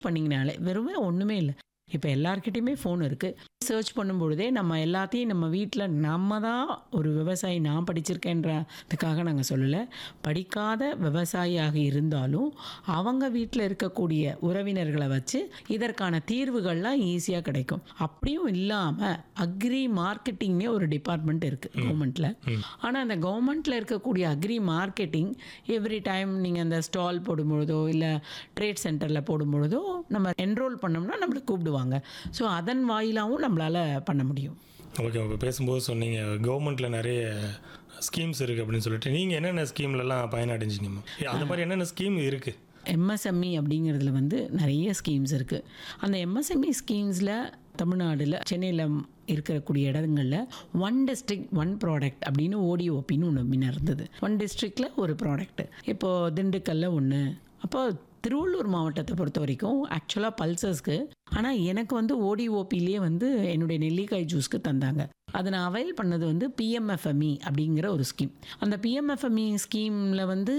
பண்ணிங்கனாலே வெறுமே ஒன்றுமே இல்லை இப்போ எல்லார்கிட்டயுமே ஃபோன் இருக்குது சர்ச் பண்ணும்பொழுதே நம்ம எல்லாத்தையும் நம்ம வீட்டில் நம்ம தான் ஒரு விவசாயி நான் படிச்சிருக்கேன்றதுக்காக நாங்கள் சொல்லலை படிக்காத விவசாயியாக இருந்தாலும் அவங்க வீட்டில் இருக்கக்கூடிய உறவினர்களை வச்சு இதற்கான தீர்வுகள்லாம் ஈஸியாக கிடைக்கும் அப்படியும் இல்லாமல் அக்ரி மார்க்கெட்டிங்னே ஒரு டிபார்ட்மெண்ட் இருக்குது கவர்மெண்ட்டில் ஆனால் அந்த கவர்மெண்ட்டில் இருக்கக்கூடிய அக்ரி மார்க்கெட்டிங் எவ்ரி டைம் நீங்கள் அந்த ஸ்டால் போடும்பொழுதோ இல்லை ட்ரேட் சென்டரில் போடும்பொழுதோ நம்ம என்ரோல் பண்ணோம்னா நம்மளை கூப்பிடுவாங்க ஸோ அதன் வாயிலாகவும் நம்மளால் பண்ண முடியும் ஓகே இப்போ பேசும்போது சொன்னீங்க கவர்மெண்ட்டில் நிறைய ஸ்கீம்ஸ் இருக்குது அப்படின்னு சொல்லிட்டு நீங்கள் என்னென்ன ஸ்கீம்லலாம் பயனடைஞ்சிங்கம்மா அந்த மாதிரி என்னென்ன ஸ்கீம் இருக்குது எம்எஸ்எம்இ அப்படிங்கிறதுல வந்து நிறைய ஸ்கீம்ஸ் இருக்குது அந்த எம்எஸ்எம்இ ஸ்கீம்ஸில் தமிழ்நாடுல சென்னையில் இருக்கக்கூடிய இடங்களில் ஒன் டிஸ்ட்ரிக்ட் ஒன் ப்ராடக்ட் அப்படின்னு ஓடிஓபின்னு ஒன்று முன்ன இருந்தது ஒன் டிஸ்ட்ரிக்டில் ஒரு ப்ராடக்ட் இப்போது திண்டுக்கல்ல ஒன்று அப்போ திருவள்ளூர் மாவட்டத்தை பொறுத்த வரைக்கும் ஆக்சுவலாக பல்சஸ்க்கு ஆனால் எனக்கு வந்து ஓடிஓபிலேயே வந்து என்னுடைய நெல்லிக்காய் ஜூஸ்க்கு தந்தாங்க அதை நான் அவைல் பண்ணது வந்து பிஎம்எஃப்எம்இ அப்படிங்கிற ஒரு ஸ்கீம் அந்த பிஎம்எஃப்எம்இ ஸ்கீமில் வந்து